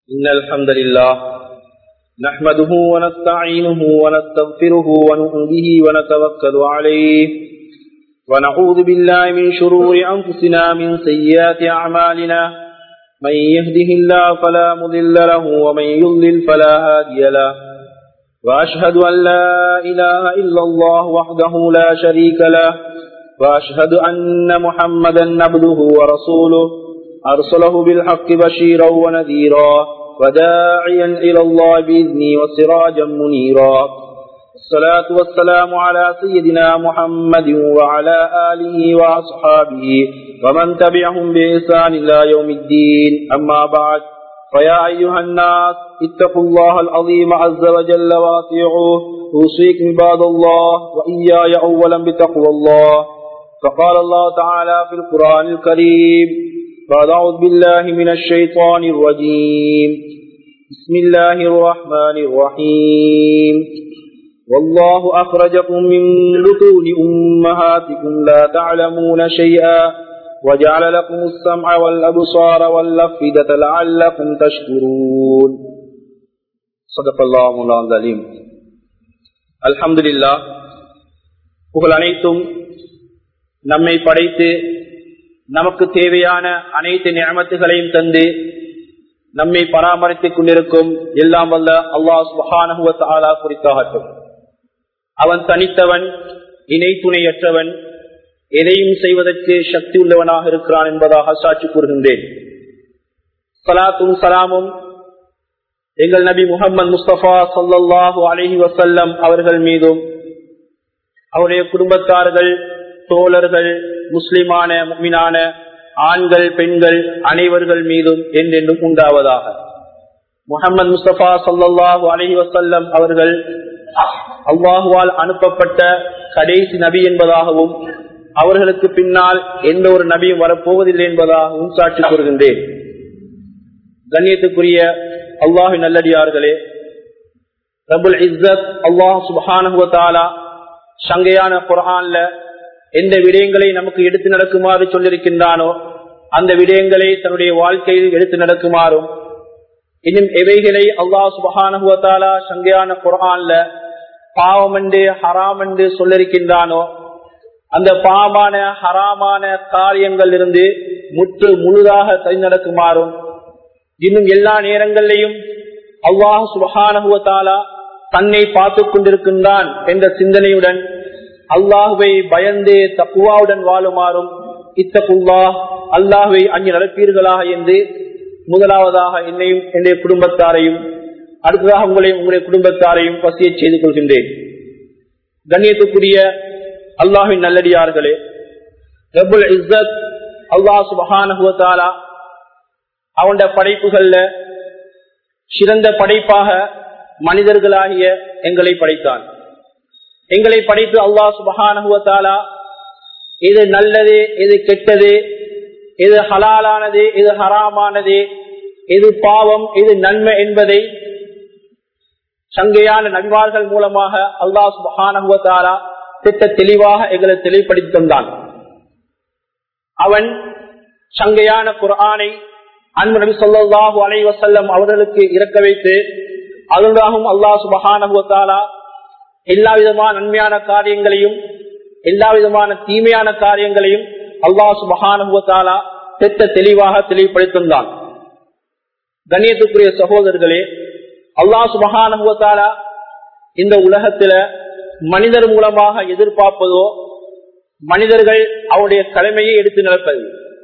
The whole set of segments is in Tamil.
إن الحمد لله نحمده ونستعينه ونستغفره ونؤمن به ونتوكل عليه ونعوذ بالله من شرور أنفسنا من سيئات أعمالنا من يهده الله فلا مضل له ومن يضلل فلا هادي له وأشهد أن لا إله إلا الله وحده لا شريك له وأشهد أن محمدا عبده ورسوله أرسله بالحق بشيرا ونذيرا وداعيا إلى الله بإذنه وسراجا منيرا الصلاة والسلام على سيدنا محمد وعلى آله وأصحابه ومن تبعهم بإحسان إلى يوم الدين أما بعد فيا أيها الناس اتقوا الله العظيم عز وجل واطيعوه أوصيكم عباد الله وإياي أولا بتقوى الله فقال الله تعالى في القرآن الكريم بعد أعوذ بالله من الشيطان الرجيم بسم الله الرحمن الرحيم والله أخرجكم من بطون أمهاتكم لا تعلمون شيئا وجعل لكم السمع والأبصار والأفئدة لعلكم تشكرون صدق الله مولانا العليم الحمد لله புகழ் அனைத்தும் நம்மை படைத்து நமக்கு தேவையான அனைத்து நியமத்துகளையும் தந்து நம்மை பராமரித்துக் கொண்டிருக்கும் எல்லாம் வல்ல அல்லாஹ் சுஹானகுவத்தாலா குறித்தாகட்டும் அவன் தனித்தவன் இணை துணையற்றவன் எதையும் செய்வதற்கு சக்தி உள்ளவனாக இருக்கிறான் என்பதாக சாட்சி கூறுகின்றேன் சலாத்தும் சலாமும் எங்கள் நபி முகமது முஸ்தபா சல்லாஹூ அலஹி வசல்லம் அவர்கள் மீதும் அவருடைய குடும்பத்தார்கள் தோழர்கள் முஸ்லிமான முக்மினான ஆண்கள் பெண்கள் அனைவர்கள் மீதும் என்றென்றும் உண்டாவதாக முகமது முஸ்தபா சல்லாஹூ அலஹி வசல்லம் அவர்கள் அவ்வாஹுவால் அனுப்பப்பட்ட கடைசி நபி என்பதாகவும் அவர்களுக்கு பின்னால் எந்த ஒரு நபியும் வரப்போவதில்லை என்பதாகவும் சாட்சி கூறுகின்றேன் கண்ணியத்துக்குரிய அல்லாஹு நல்லடியார்களே ரபுல் இஸ்ஸத் அல்லாஹ் சுபானுவத்தாலா சங்கையான குரான்ல எந்த விடயங்களை நமக்கு எடுத்து நடக்குமாறு சொல்லியிருக்கின்றானோ அந்த விடயங்களை தன்னுடைய வாழ்க்கையில் எடுத்து நடக்குமாறும் இன்னும் எவைகளை அல்லாஹ் சுபஹானுவத்தாலா சங்கையான குரான்ல பாவம் என்று ஹராம் என்று சொல்லிருக்கின்றானோ அந்த பாவமான ஹராமான காரியங்கள் இருந்து முற்று முழுதாக தனி நடக்குமாறும் இன்னும் எல்லா நேரங்களிலையும் அல்லாஹ் சுபஹானுவத்தாலா தன்னை பார்த்து கொண்டிருக்கின்றான் என்ற சிந்தனையுடன் அல்லாஹுவை பயந்து தக்குவாவுடன் வாழுமாறும் இத்தகுல்லா அல்லாஹுவை அஞ்சு நடப்பீர்களாக என்று முதலாவதாக என்னையும் என்னுடைய குடும்பத்தாரையும் அடுத்ததாக உங்களையும் உங்களுடைய குடும்பத்தாரையும் பசியை செய்து கொள்கின்றேன் கண்ணியத்துக்குரிய அல்லாஹின் நல்லடியார்களே ரபுல் இஸ்ஸத் அல்லாஹ் சுபஹானுவத்தாலா அவனுடைய படைப்புகள்ல சிறந்த படைப்பாக மனிதர்களாகிய எங்களை படைத்தான் எங்களை படைத்து அல்லாஹ் சுபஹானுவத்தாலா எது நல்லது எது கெட்டது எது ஹலாலானது எது ஹராமானது எது பாவம் எது நன்மை என்பதை சங்கையான நன்மார்கள் மூலமாக அல்லாஹ் சுபஹானுவத்தாலா திட்ட தெளிவாக எங்களை தெளிவுபடுத்தி தந்தான் அவன் சங்கையான குரானை அன்பு நபி சொல்லாஹு அலை வசல்லம் அவர்களுக்கு இறக்க வைத்து அதனுடாகவும் அல்லாஹ் சுபஹானுவத்தாலா எல்லா விதமான நன்மையான காரியங்களையும் எல்லா விதமான தீமையான காரியங்களையும் அல்லாஹ் சுபஹானுவத்தாலா திட்ட தெளிவாக தெளிவுபடுத்திருந்தான் கண்ணியத்துக்குரிய சகோதரர்களே அல்லாஹ் சுபஹானுவத்தாலா இந்த உலகத்துல மனிதர் மூலமாக எதிர்பார்ப்பதோ மனிதர்கள் அவருடைய கடமையை எடுத்து நடப்பது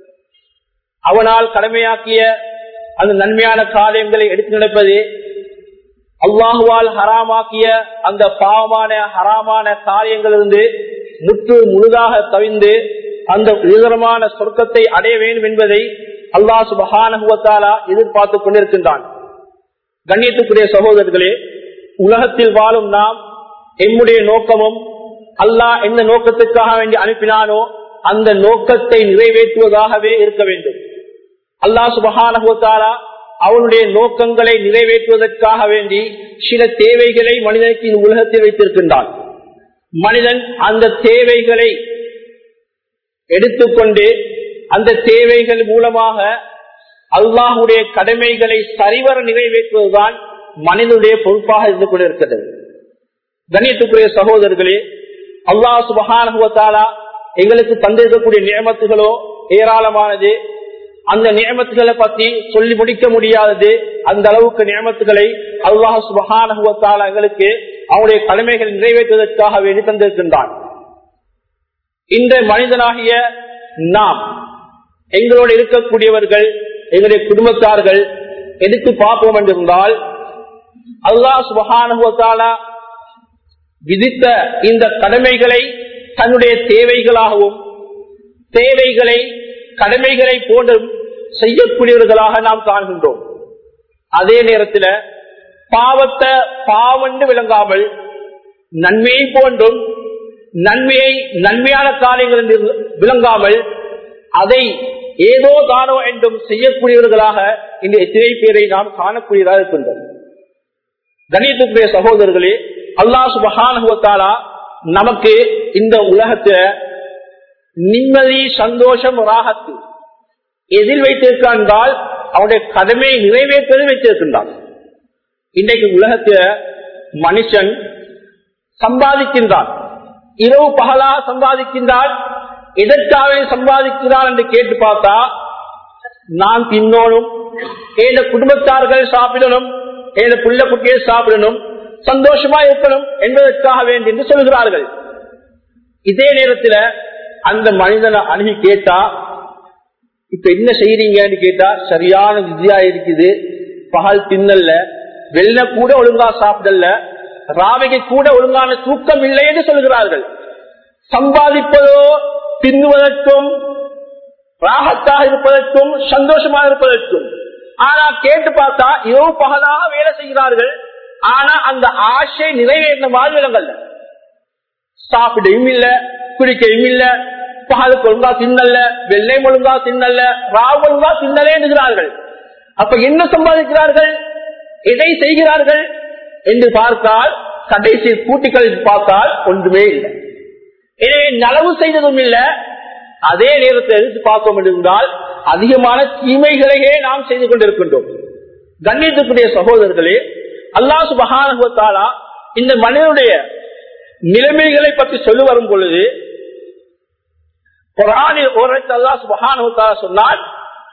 அவனால் கடமையாக்கிய அந்த நன்மையான காரியங்களை எடுத்து நடப்பது அல்லாஹுவால் ஹராமாக்கிய அந்த பாவமான ஹராமான காரியங்களிலிருந்து முற்று முழுதாக தவிந்து அந்த உயரமான சொர்க்கத்தை அடைய வேண்டும் என்பதை அல்லாஹ் சுபஹானுவத்தாலா எதிர்பார்த்து கொண்டிருக்கின்றான் கண்ணியத்துக்குரிய சகோதரர்களே உலகத்தில் வாழும் நாம் எம்முடைய நோக்கமும் அல்லாஹ் எந்த நோக்கத்துக்காக வேண்டி அனுப்பினானோ அந்த நோக்கத்தை நிறைவேற்றுவதாகவே இருக்க வேண்டும் அல்லாஹ் சுபஹானுவத்தாலா அவனுடைய நோக்கங்களை நிறைவேற்றுவதற்காக வேண்டி சில தேவைகளை மனிதனுக்கு இந்த உலகத்தில் வைத்திருக்கின்றான் மனிதன் அந்த தேவைகளை எடுத்துக்கொண்டு அந்த தேவைகள் மூலமாக அல்லாஹுடைய கடமைகளை சரிவர நிறைவேற்றுவதுதான் மனிதனுடைய பொறுப்பாக இருந்து கொண்டிருக்கிறது கண்ணியத்துக்குரிய சகோதரர்களே அல்லாஹ் சுபகானுவத்தாலா எங்களுக்கு தந்திருக்கக்கூடிய நியமத்துகளோ ஏராளமானது அந்த நியமத்துகளை பத்தி சொல்லி முடிக்க முடியாதது அந்த அளவுக்கு நியமத்துகளை அல்லாஹ் சுபகானுவத்தாலா எங்களுக்கு அவனுடைய கடமைகளை நிறைவேற்றுவதற்காக வேண்டி தந்திருக்கின்றான் இந்த மனிதனாகிய நாம் எங்களோடு இருக்கக்கூடியவர்கள் எங்களுடைய குடும்பத்தார்கள் எடுத்து பார்ப்போம் என்றிருந்தால் அல்லாஹ் சுபகானுவத்தாலா விதித்த இந்த கடமைகளை தன்னுடைய தேவைகளாகவும் தேவைகளை கடமைகளை போன்றும் செய்யக்கூடியவர்களாக நாம் காண்கின்றோம் அதே நேரத்தில் பாவத்தை பாவென்று விளங்காமல் நன்மையை போன்றும் நன்மையை நன்மையான காரியங்கள் என்று விளங்காமல் அதை ஏதோ தானோ என்றும் செய்யக்கூடியவர்களாக இந்த எத்தனை பேரை நாம் காணக்கூடியதாக இருக்கின்றோம் கணியத்துக்குரிய சகோதரர்களே அல்லா சுபகானுவத்தாலா நமக்கு இந்த உலகத்துல நிம்மதி சந்தோஷம் ராகத்து எதில் வைத்திருக்கால் அவனுடைய கடமையை நிறைவேற்றுவதை வைத்திருக்கின்றான் இன்றைக்கு உலகத்துல மனுஷன் சம்பாதிக்கின்றான் இரவு பகலாக சம்பாதிக்கின்றால் எதற்காக சம்பாதிக்கிறான் என்று கேட்டு பார்த்தா நான் தின்னோனும் ஏழு குடும்பத்தார்கள் சாப்பிடணும் ஏழு புள்ள குட்டியை சாப்பிடணும் சந்தோஷமா இருக்கணும் என்பதற்காக வேண்டி என்று சொல்கிறார்கள் இதே நேரத்தில் அந்த மனிதனை அணுகி கேட்டா இப்ப என்ன செய்யறீங்கன்னு கேட்டா சரியான விதியா இருக்குது பகல் தின்னல்ல வெள்ள கூட ஒழுங்கா சாப்பிடல ராவைக்கு கூட ஒழுங்கான தூக்கம் இல்லை என்று சொல்கிறார்கள் சம்பாதிப்பதோ தின்னுவதற்கும் ராகத்தாக இருப்பதற்கும் சந்தோஷமாக இருப்பதற்கும் ஆனா கேட்டு பார்த்தா இரவு பகலாக வேலை செய்கிறார்கள் ஆனா அந்த ஆசை நிறைவேறின மாதிரி விலங்கல்ல சாப்பிடையும் இல்ல குடிக்கையும் இல்ல பகலுக்கு ஒழுங்கா தின்னல்ல வெள்ளை ஒழுங்கா தின்னல்ல ராவ் ஒழுங்கா தின்னலே என்கிறார்கள் அப்ப என்ன சம்பாதிக்கிறார்கள் எதை செய்கிறார்கள் என்று பார்த்தால் கடைசி கூட்டிகள் பார்த்தால் ஒன்றுமே இல்லை எனவே நலவு செய்ததும் இல்லை அதே நேரத்தை எடுத்து பார்த்தோம் என்றால் அதிகமான தீமைகளையே நாம் செய்து கொண்டிருக்கின்றோம் கண்ணியத்துக்குரிய சகோதரர்களே அல்லா சுபகானுவத்தாலா இந்த மனிதனுடைய நிலைமைகளை பற்றி சொல்லி வரும் பொழுது குரானில் ஒரு அல்லா சுபகானுவத்தாலா சொன்னால்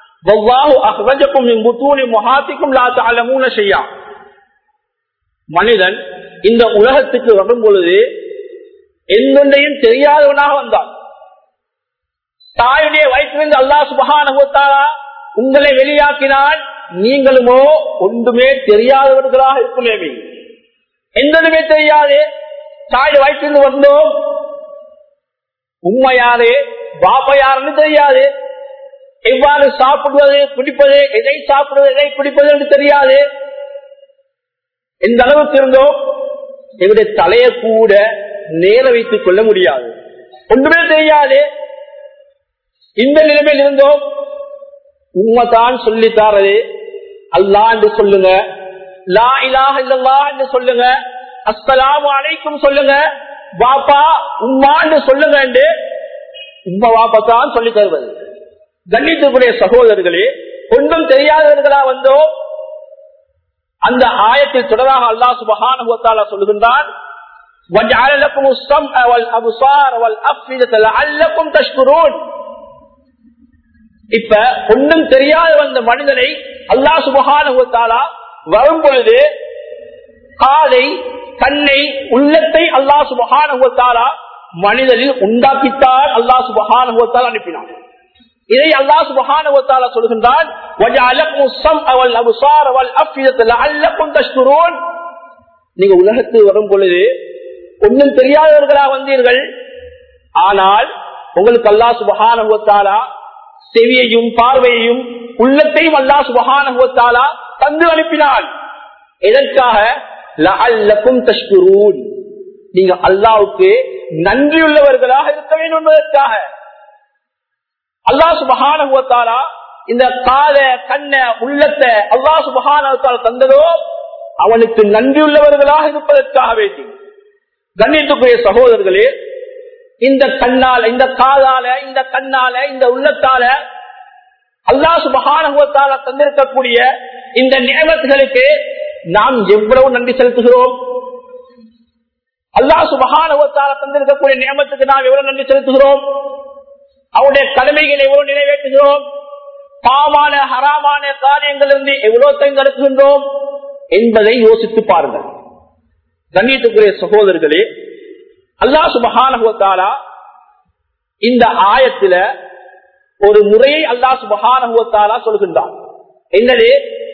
மனிதன் இந்த உலகத்துக்கு வரும் பொழுது எந்தொன்றையும் தெரியாதவனாக வந்தான் தாயுடைய வயிற்றிலிருந்து அல்லா சுபகானுவத்தாலா உங்களை வெளியாக்கினால் நீங்களுமோ ஒன்றுமே தெரியாதவர்களாக இருக்குமே எந்தனுமே தெரியாது தாய் வயிற்றிலிருந்து வந்தோம் உண்மை யாரு பாப்பா யாருன்னு தெரியாது எவ்வாறு சாப்பிடுவது குடிப்பது எதை சாப்பிடுவது எதை குடிப்பது என்று தெரியாது எந்த அளவுக்கு இருந்தோம் எங்களுடைய தலையை கூட நேர வைத்துக் கொள்ள முடியாது ஒன்றுமே தெரியாது இந்த நிலைமையில் இருந்தோம் உண்மைதான் சொல்லித்தாரது அல்லா என்று சொல்லுங்க லா இலாக இல்லல்லா என்று சொல்லுங்க அஸ்ஸலாமு அலைக்கும் சொல்லுங்க பாப்பா உம்மா என்று சொல்லுங்க என்று உம்மா பாப்பா தான் சொல்லி தருவது கண்ணித்துக்குரிய சகோதரர்களே ஒன்றும் தெரியாதவர்களா வந்தோ அந்த ஆயத்தில் தொடராக அல்லா சுபகான சொல்லுகின்றான் இப்ப ஒன்றும் தெரியாத வந்த மனிதனை அல்லா சுபகான வரும் பொழுது காலை கண்ணை உள்ளத்தை அல்லா சுபகான மனிதனில் உண்டாக்கித்தான் அல்லா சுபகான அனுப்பினான் இதை அல்லா சுபகான சொல்கின்றான் நீங்க உலகத்துக்கு வரும் பொழுது ஒன்றும் தெரியாதவர்களா வந்தீர்கள் ஆனால் உங்களுக்கு அல்லா சுபகான செவியையும் பார்வையையும் உள்ளத்தையும் அல்லா சுபகான தந்து அனுப்பினான் எதற்காக லஅல்லக்கும் தஷ்குரூன் நீங்க அல்லாவுக்கு நன்றியுள்ளவர்களாக இருக்க வேண்டும் என்பதற்காக அல்லாஹ் சுபகான இந்த கால கண்ண உள்ளத்தை அல்லாஹ் சுபகான தந்ததோ அவனுக்கு நன்றியுள்ளவர்களாக இருப்பதற்காக வேண்டி கண்ணியத்துக்குரிய சகோதரர்களே இந்த கண்ணால இந்த காதால இந்த கண்ணால இந்த உள்ளத்தால அல்லா சுபகானுவத்தால தந்திருக்கக்கூடிய இந்த நியமத்துகளுக்கு நாம் எவ்வளவு நன்றி செலுத்துகிறோம் அல்லா சுபகானுவத்தால தந்திருக்கக்கூடிய நியமத்துக்கு நாம் எவ்வளவு நன்றி செலுத்துகிறோம் அவருடைய கடமைகளை எவ்வளவு நிறைவேற்றுகிறோம் பாவமான ஹராமான காரியங்கள் இருந்து எவ்வளவு தேர்ந்தெடுக்கின்றோம் என்பதை யோசித்து பாருங்கள் கண்ணியத்துக்குரிய சகோதரர்களே அல்லா சுபகானுவத்தாலா இந்த ஆயத்துல ஒரு முறையை அல்லா சுபகானுவத்தாலா சொல்கின்றான் என்னது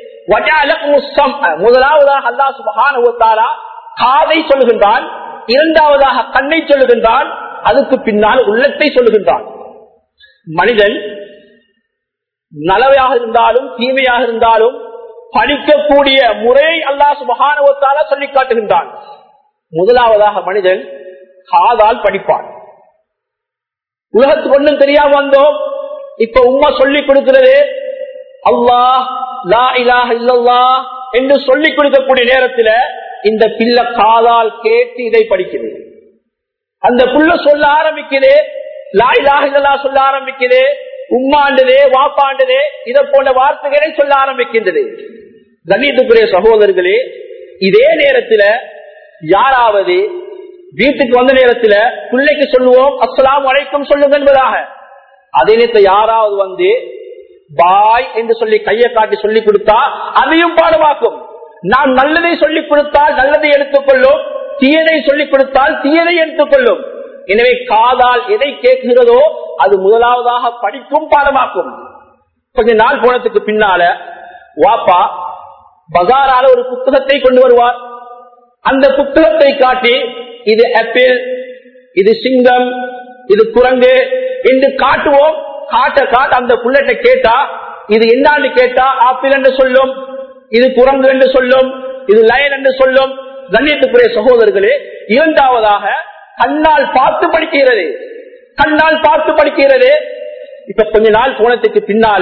முதலாவதாக அல்லா சுபகானுவத்தாலா காதை சொல்லுகின்றான் இரண்டாவதாக கண்ணை சொல்லுகின்றான் அதுக்கு பின்னால் உள்ளத்தை சொல்லுகின்றான் மனிதன் நலவையாக இருந்தாலும் தீமையாக இருந்தாலும் படிக்கக்கூடிய முறையை அல்லா சுபகானுவத்தாலா சொல்லி காட்டுகின்றான் முதலாவதாக மனிதன் காதால் படிப்பான் உலகத்துக்கு ஒன்றும் தெரியாம வந்தோம் இப்ப உமா சொல்லி கொடுக்கிறது அல்லாஹ் லா இலாஹ இல்லல்லா என்று சொல்லிக் கொடுக்கக்கூடிய நேரத்தில் இந்த பிள்ளை காதால் கேட்டு இதை படிக்குது அந்த புள்ள சொல்ல ஆரம்பிக்குது லா இலாஹ இல்லல்லா சொல்ல ஆரம்பிக்குது உம்மாண்டதே வாப்பாண்டதே இதை போன்ற வார்த்தைகளை சொல்ல ஆரம்பிக்கின்றது கண்ணியத்துக்குரிய சகோதரர்களே இதே நேரத்தில் யாராவது வீட்டுக்கு வந்த நேரத்தில் பிள்ளைக்கு சொல்லுவோம் அஸ்லாம் வலைக்கும் சொல்லுங்க என்பதாக அதே நேரத்தில் யாராவது வந்து பாய் என்று சொல்லி கையை காட்டி சொல்லி கொடுத்தா அதையும் பாடமாக்கும் நாம் நல்லதை சொல்லிக் கொடுத்தால் நல்லதை எடுத்துக்கொள்ளும் தீயதை சொல்லிக் கொடுத்தால் தீயதை எடுத்துக்கொள்ளும் எனவே காதால் எதை கேட்கிறதோ அது முதலாவதாக படிக்கும் பாடமாக்கும் கொஞ்ச நாள் போனதுக்கு பின்னால வாப்பா பஜாரால ஒரு புத்தகத்தை கொண்டு வருவார் அந்த புத்தகத்தை காட்டி இது ஆப்பிள் இது சிங்கம் இது குரங்கு என்று காட்டுவோம் காட்ட காட்ட அந்த புல்லட்டை கேட்டா இது என்னான்னு கேட்டா ஆப்பிள் என்று சொல்லும் இது குரங்கு என்று சொல்லும் இது லயன் என்று சொல்லும் கண்ணியத்துக்குரிய சகோதரர்களே இரண்டாவதாக கண்ணால் பார்த்து படிக்கிறது கண்ணால் பார்த்து படிக்கிறது இப்ப கொஞ்ச நாள் போனதுக்கு பின்னால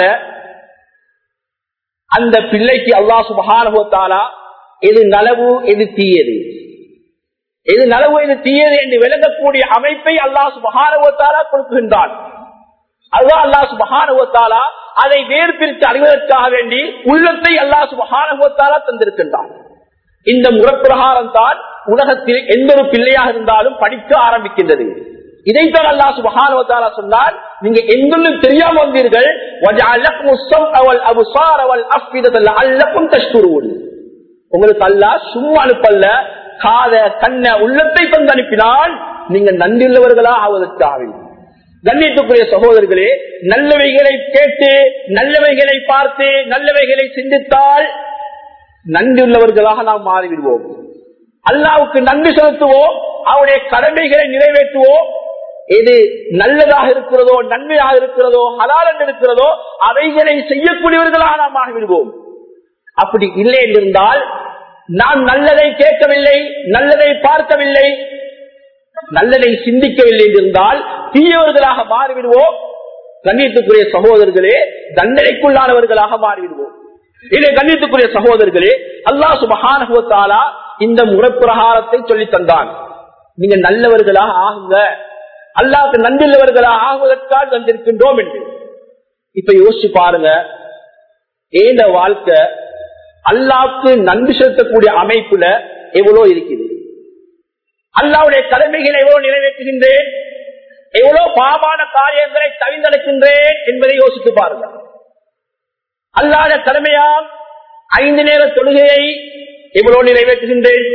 அந்த பிள்ளைக்கு அல்லா சுபகானுபவத்தாலா எது நலவு எது தீயது எது நலவு எது தீயது என்று விளங்கக்கூடிய அமைப்பை அல்லா சுபகானுபவத்தாலா கொடுக்கின்றான் அதுதான் அல்லா சுபகானுபவத்தாலா அதை வேறு பிரித்து அறிவதற்காக வேண்டி உள்ளத்தை அல்லா சுபகானுபவத்தாலா தந்திருக்கின்றான் இந்த முறப்பிரகாரம் தான் உலகத்தில் எந்த ஒரு பிள்ளையாக இருந்தாலும் படிக்க ஆரம்பிக்கின்றது இதைத்தான் அல்லா சுபகானுவத்தாலா சொன்னால் நீங்க எங்களும் தெரியாம வந்தீர்கள் உங்களுக்கு அல்லா சும்மா அனுப்பல்ல காத கண்ண உள்ளத்தை தந்து அனுப்பினால் நீங்க நன்றியுள்ளவர்களா ஆவதற்காக கண்ணியத்துக்குரிய சகோதரர்களே நல்லவைகளை கேட்டு நல்லவைகளை பார்த்து நல்லவைகளை சிந்தித்தால் நன்றியுள்ளவர்களாக நாம் மாறிவிடுவோம் அல்லாவுக்கு நன்றி செலுத்துவோம் அவருடைய கடமைகளை நிறைவேற்றுவோம் எது நல்லதாக இருக்கிறதோ நன்மையாக இருக்கிறதோ ஹலால் இருக்கிறதோ அவைகளை செய்யக்கூடியவர்களாக நாம் ஆகிவிடுவோம் அப்படி இல்லை என்றிருந்தால் நாம் நல்லதை கேட்கவில்லை நல்லதை பார்க்கவில்லை நல்லதை சிந்திக்கவில்லை என்றிருந்தால் தீயவர்களாக மாறிவிடுவோம் கண்ணியத்துக்குரிய சகோதரர்களே தண்டனைக்குள்ளானவர்களாக மாறிவிடுவோம் இதை கண்ணியத்துக்குரிய சகோதரர்களே அல்லா சுபகானுவத்தாலா இந்த முறைப்பிரகாரத்தை சொல்லி தந்தான் நீங்க நல்லவர்களாக ஆகுங்க அல்லாவுக்கு நன்றியுள்ளவர்களாக ஆகுவதற்காக தந்திருக்கின்றோம் என்று இப்ப யோசிச்சு பாருங்க ஏந்த வாழ்க்கை அல்லாவுக்கு நன்றி செலுத்தக்கூடிய அமைப்புல எவ்வளவு இருக்குது அல்லாவுடைய கடமைகளை எவ்வளவு நிறைவேற்றுகின்றேன் எவ்வளவு பாவமான காரியங்களை தவிர்ந்தெடுக்கின்றேன் என்பதை யோசித்து பாருங்க அல்லாத கடமையால் ஐந்து நேர தொழுகையை எவ்வளவு நிறைவேற்றுகின்றேன்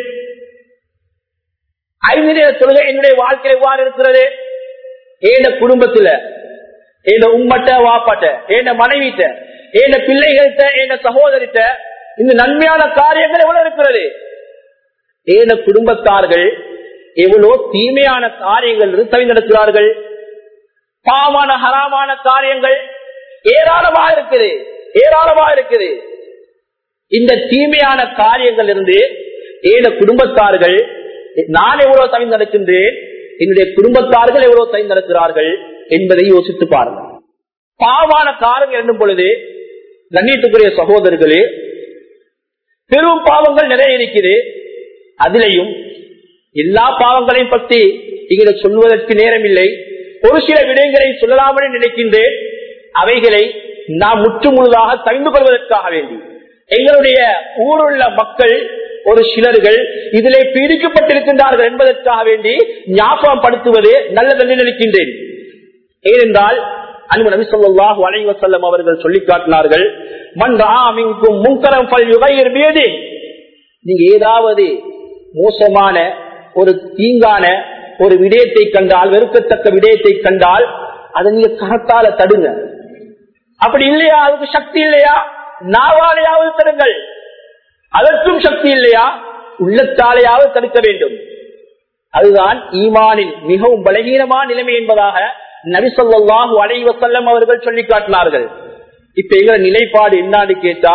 ஐந்து நேர தொழுகை என்னுடைய வாழ்க்கை எவ்வாறு இருக்கிறது ஏன குடும்பத்துல ஏன உம்மட்ட வாப்பாட்ட ஏன மனைவிட்ட ஏன பிள்ளைகள்கிட்ட ஏன சகோதரிட்ட இந்த நன்மையான காரியங்கள் எவ்வளவு இருக்கிறது ஏன குடும்பத்தார்கள் எவ்வளவு தீமையான காரியங்கள் தவிர்க்கிறார்கள் பாவமான ஹராமான காரியங்கள் ஏராளமா இருக்குது ஏராளமா இருக்குது இந்த தீமையான காரியங்கள் இருந்து ஏன குடும்பத்தார்கள் நான் எவ்வளவு தவிர்த்து நடக்கின்றேன் என்னுடைய குடும்பத்தார்கள் எவ்வளவு தவிர்த்து நடக்கிறார்கள் என்பதை யோசித்து பாருங்கள் பாவமான காரங்கள் என்னும் பொழுது கண்ணியத்துக்குரிய சகோதரர்களே பெரும் பாவங்கள் நிறைய இருக்குது அதிலையும் எல்லா பாவங்களையும் பற்றி இங்கே சொல்வதற்கு நேரம் இல்லை ஒரு சில விடயங்களை சொல்லலாமல் நினைக்கின்றேன் அவைகளை நாம் முற்று முழுதாக தெரிந்து கொள்வதற்காக வேண்டி எங்களுடைய ஊருள்ள மக்கள் ஒரு சிலர்கள் இதிலே பீடிக்கப்பட்டிருக்கின்றார்கள் என்பதற்காக வேண்டி ஞாபகம் படுத்துவது நல்லதென்று நினைக்கின்றேன் ஏனென்றால் அன்பு நபி சொல்லாஹு அலைவசல்லம் அவர்கள் சொல்லி காட்டினார்கள் மண் ராமிங்கும் முன்கரம் பல் யுகையர் மீது நீங்க ஏதாவது மோசமான ஒரு தீங்கான ஒரு விடயத்தை கண்டால் வெறுக்கத்தக்க விடயத்தை கண்டால் அதை நீங்க கரத்தால தடுங்க அப்படி இல்லையா அதுக்கு சக்தி இல்லையா நாவாலையாவது தடுங்கள் அதற்கும் சக்தி இல்லையா உள்ளத்தாலேயாவது தடுக்க வேண்டும் அதுதான் ஈமானின் மிகவும் பலகீனமான நிலைமை என்பதாக நபிசல்லாஹு அலைவசல்லம் அவர்கள் சொல்லி காட்டினார்கள் இப்ப எங்களை நிலைப்பாடு என்னான்னு கேட்டா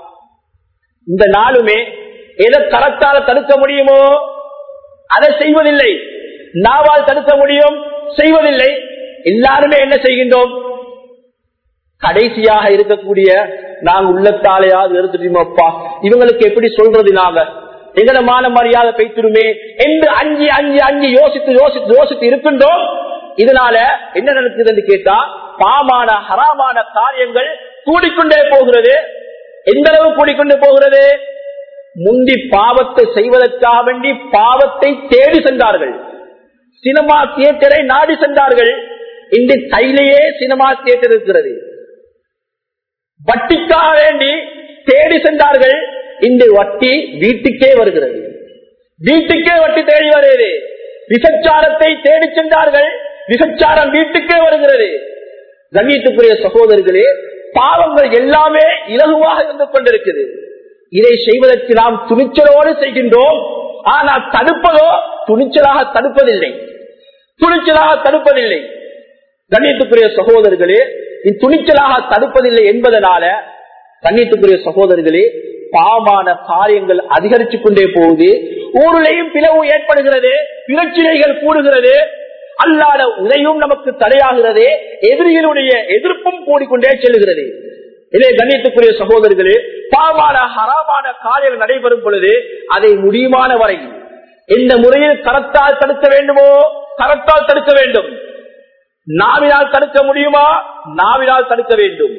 இந்த நாளுமே எதை கரத்தால தடுக்க முடியுமோ அதை செய்வதில்லை நாவால் தடுக்க முடியும் செய்வதில்லை எல்லாருமே என்ன செய்கின்றோம் கடைசியாக இருக்கக்கூடிய நாங்க உள்ளத்தாலையாவது எடுத்துட்டோமப்பா இவங்களுக்கு எப்படி சொல்றது நாங்க எங்கட மான மரியாதை பெய்த்திருமே என்று அஞ்சு அஞ்சு அஞ்சு யோசித்து யோசித்து யோசித்து இருக்கின்றோம் இதனால என்ன நடக்குதுன்னு கேட்டா பாமான ஹராமான காரியங்கள் கூடிக்கொண்டே போகிறது எந்த அளவு கூடிக்கொண்டு போகிறது முந்தி பாவத்தை செய்வதற்காக வேண்டி பாவத்தை தேடி சென்றார்கள் சினிமா தியேட்டரை நாடி சென்றார்கள் இன்று கையிலேயே சினிமா தியேட்டர் இருக்கிறது வட்டிக்காக வேண்டி தேடி சென்றார்கள் இந்த வட்டி வீட்டுக்கே வருகிறது வீட்டுக்கே வட்டி தேடி வருகிறது விசச்சாரத்தை தேடி சென்றார்கள் விசச்சாரம் வீட்டுக்கே வருகிறது கண்ணியத்துக்குரிய சகோதரர்களே பாவங்கள் எல்லாமே இலகுவாக இருந்து கொண்டிருக்கிறது இதை செய்வதற்கு நாம் துணிச்சலோடு செய்கின்றோம் ஆனால் தடுப்பதோ துணிச்சலாக தடுப்பதில்லை துணிச்சலாக தடுப்பதில்லை கண்ணியத்துக்குரிய சகோதரர்களே துணிச்சலாக தடுப்பதில்லை என்பதனால கண்ணியத்துக்குரிய சகோதரர்களே பாவமான காரியங்கள் அதிகரித்துக் கொண்டே போகுது ஊரிலையும் பிளவு ஏற்படுகிறது பிரச்சினைகள் கூடுகிறது அல்லாத உதவியும் நமக்கு தடையாகிறது எதிரிகளுடைய எதிர்ப்பும் கூடிக்கொண்டே செல்கிறது இதே கண்ணியத்துக்குரிய சகோதரர்களே பாவமான ஹராமான காரியங்கள் நடைபெறும் பொழுது அதை முடியுமான வரை எந்த முறையில் கரத்தால் தடுக்க வேண்டுமோ கரத்தால் தடுக்க வேண்டும் நாவினால் தடுக்க முடியுமா நாவினால் தடுக்க வேண்டும்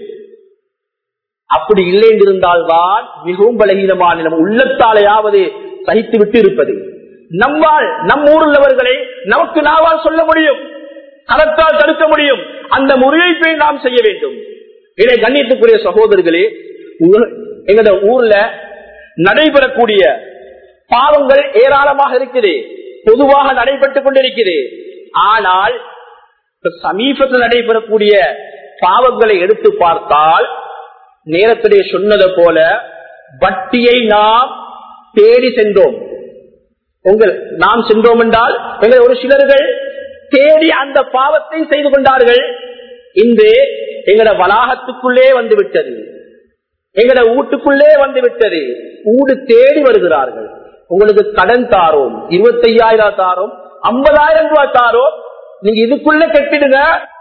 அப்படி இல்லை என்றிருந்தால்தான் மிகவும் பலகீனமான நம்ம உள்ளத்தாலேயாவது சகித்து விட்டு இருப்பது நம்மால் நம் ஊருள்ளவர்களை நமக்கு நாவால் சொல்ல முடியும் கரத்தால் தடுக்க முடியும் அந்த முறையை நாம் செய்ய வேண்டும் இதை கண்ணியத்துக்குரிய சகோதரர்களே எங்கட ஊர்ல நடைபெறக்கூடிய பாவங்கள் ஏராளமாக இருக்குது பொதுவாக நடைபெற்றுக் கொண்டிருக்கிறது ஆனால் சமீபத்தில் நடைபெறக்கூடிய பாவங்களை எடுத்து பார்த்தால் நேரத்திலே சொன்னதை போல வட்டியை நாம் தேடி சென்றோம் உங்கள் நாம் சென்றோம் என்றால் எங்கள் ஒரு சிலர்கள் தேடி அந்த பாவத்தை செய்து கொண்டார்கள் இன்று எங்கட வளாகத்துக்குள்ளே வந்து விட்டது எங்கட வீட்டுக்குள்ளே வந்து விட்டது ஊடு தேடி வருகிறார்கள் உங்களுக்கு கடன் தாரோம் இருபத்தி ஐயாயிரம் தாரோம் ஐம்பதாயிரம் ரூபாய் தாரோம் நீங்க இதுக்குள்ள கட்டிடுங்க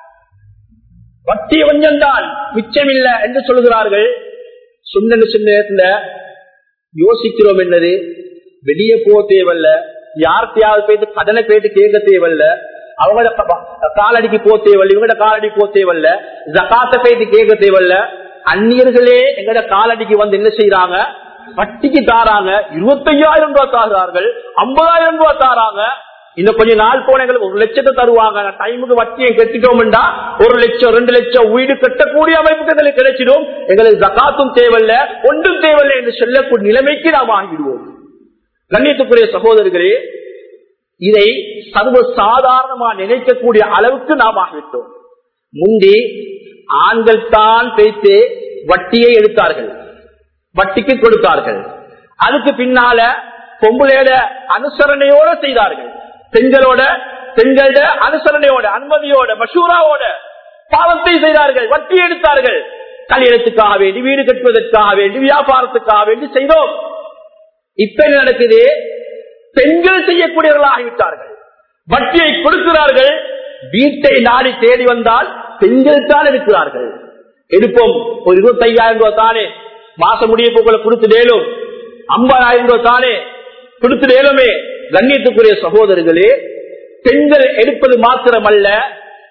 வட்டி கொஞ்சம் தான் மிச்சம் இல்ல என்று சொல்கிறார்கள் சொன்ன சின்ன நேரத்துல யோசிக்கிறோம் என்னது வெளியே போக தேவையில்ல யார்கிட்டயாவது போயிட்டு கடனை போயிட்டு கேட்க தேவையில்ல அவங்களோட காலடிக்கு போ தேவையில்ல இவங்களோட காலடி போ தேவையில்ல ஜக்காத்த போயிட்டு கேட்க தேவையில்ல அந்நியர்களே எங்கட காலடிக்கு வந்து என்ன செய்யறாங்க வட்டிக்கு தாராங்க இருபத்தையாயிரம் ரூபாய் தாரார்கள் ஐம்பதாயிரம் ரூபாய் தாராங்க இன்னும் கொஞ்ச நாள் போன எங்களுக்கு ஒரு லட்சத்தை தருவாங்க டைமுக்கு வட்டியை கட்டிட்டோம்டா ஒரு லட்சம் ரெண்டு லட்சம் வீடு கட்டக்கூடிய அமைப்புக்கு எங்களுக்கு கிடைச்சிடும் எங்களுக்கு ஜக்காத்தும் தேவையில்ல ஒன்றும் தேவையில்லை என்று சொல்லக்கூடிய நிலைமைக்கு நாம் ஆகிடுவோம் கண்ணியத்துக்குரிய சகோதரர்களே இதை சர்வ சாதாரணமா நினைக்கக்கூடிய அளவுக்கு நாம் ஆகிவிட்டோம் முந்தி ஆண்கள் தான் பேசி வட்டியை எடுத்தார்கள் வட்டிக்கு கொடுத்தார்கள் அதுக்கு பின்னால பொம்புளையோட அனுசரணையோட செய்தார்கள் பெண்களோட பெண்களோட அனுசரணையோட அனுமதியோட மஷூராவோட பாவத்தை செய்தார்கள் வட்டி எடுத்தார்கள் கல்யாணத்துக்காக வேண்டி வீடு கட்டுவதற்காக வேண்டி வியாபாரத்துக்காக வேண்டி செய்தோம் இப்ப என்ன நடக்குது பெண்கள் செய்யக்கூடியவர்கள் ஆகிவிட்டார்கள் வட்டியை கொடுக்கிறார்கள் வீட்டை நாடி தேடி வந்தால் பெண்கள் தான் இருக்கிறார்கள் எடுப்போம் ஒரு இருபத்தி ஐயாயிரம் ரூபாய் தானே மாசம் முடிய போக்குள்ள கொடுத்துடேலும் ஐம்பதாயிரம் ரூபாய் தானே கொடுத்துடேலுமே கண்ணியத்துக்குரிய சகோதரர்களே பெண்கள் எடுப்பது மாத்திரமல்ல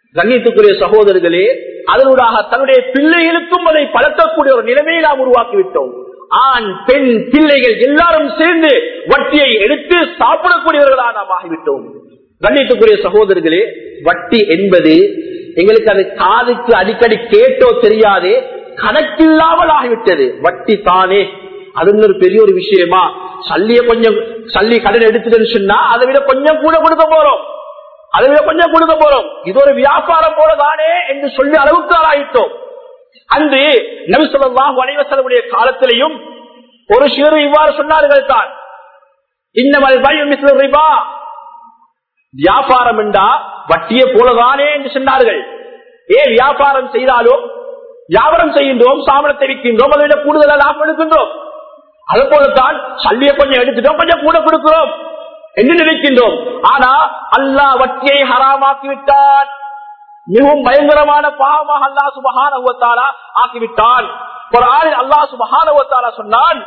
கண்ணியத்துக்குரிய சகோதரர்களே அதனூடாக தன்னுடைய பிள்ளைகளுக்கும் அதை பழக்கக்கூடிய ஒரு நிலைமையை நாம் உருவாக்கிவிட்டோம் ஆண் பெண் பிள்ளைகள் எல்லாரும் சேர்ந்து வட்டியை எடுத்து சாப்பிடக்கூடியவர்களாக நாம் ஆகிவிட்டோம் கண்ணியத்துக்குரிய சகோதரர்களே வட்டி என்பது எங்களுக்கு அது காதுக்கு அடிக்கடி கேட்டோ தெரியாதே கணக்கில்லாமல் ஆகிவிட்டது வட்டி தானே அது ஒரு பெரிய ஒரு விஷயமா சல்லிய கொஞ்சம் சல்லி கடன் எடுத்துட்டு சொன்னா அதை விட கொஞ்சம் கூட கொடுக்க போறோம் அதை விட கொஞ்சம் கொடுக்க போறோம் இது ஒரு வியாபாரம் போலதானே என்று சொல்லி அளவுக்கு ஆளாயிட்டோம் அன்று நபிசல்லாஹு அனைவசனுடைய காலத்திலையும் ஒரு சிலர் இவ்வாறு சொன்னார்கள் தான் இன்னமல் பயம் ரிபா வியாபாரம் என்றா வட்டியை போலதானே என்று சொன்னார்கள் ஏன் வியாபாரம் செய்தாலும் வியாபாரம் செய்கின்றோம் சாமனத்தை விற்கின்றோம் அதை விட கூடுதலாக லாபம் எடுக்கின்றோம் அது போலத்தான் சல்லியை கொஞ்சம் எடுத்துட்டோம் கொஞ்சம் கூட கொடுக்கிறோம் என்று நினைக்கின்றோம் ஆனா அல்லாஹ் வட்டியை ஹராமாக்கி விட்டான் மிகவும் பயங்கரமான பாவமாக அல்லாஹ் சுபஹான ஆக்கிவிட்டான் ஒரு ஆளில் அல்லாஹ் சுபஹான சொன்னான்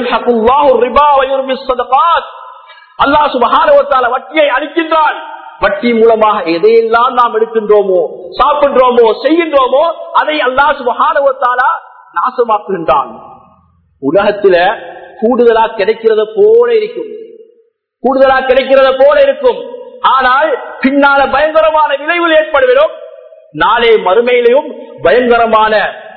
அல்லாஹ் சுபஹான வட்டியை அளிக்கின்றான் வட்டி மூலமாக எதையெல்லாம் நாம் எடுக்கின்றோமோ சாப்பிடுறோமோ செய்கின்றோமோ அதை அல்லாஹ் சுபஹான நாசமாக்குகின்றான் உலகத்துல கூடுதலா கிடைக்கிறத போல இருக்கும் கூடுதலா கிடைக்கிறத போல இருக்கும் ஆனால் பின்னால பயங்கரமான விளைவில் ஏற்படுகிறோம் நாளே மறுமையிலையும் பயங்கரமான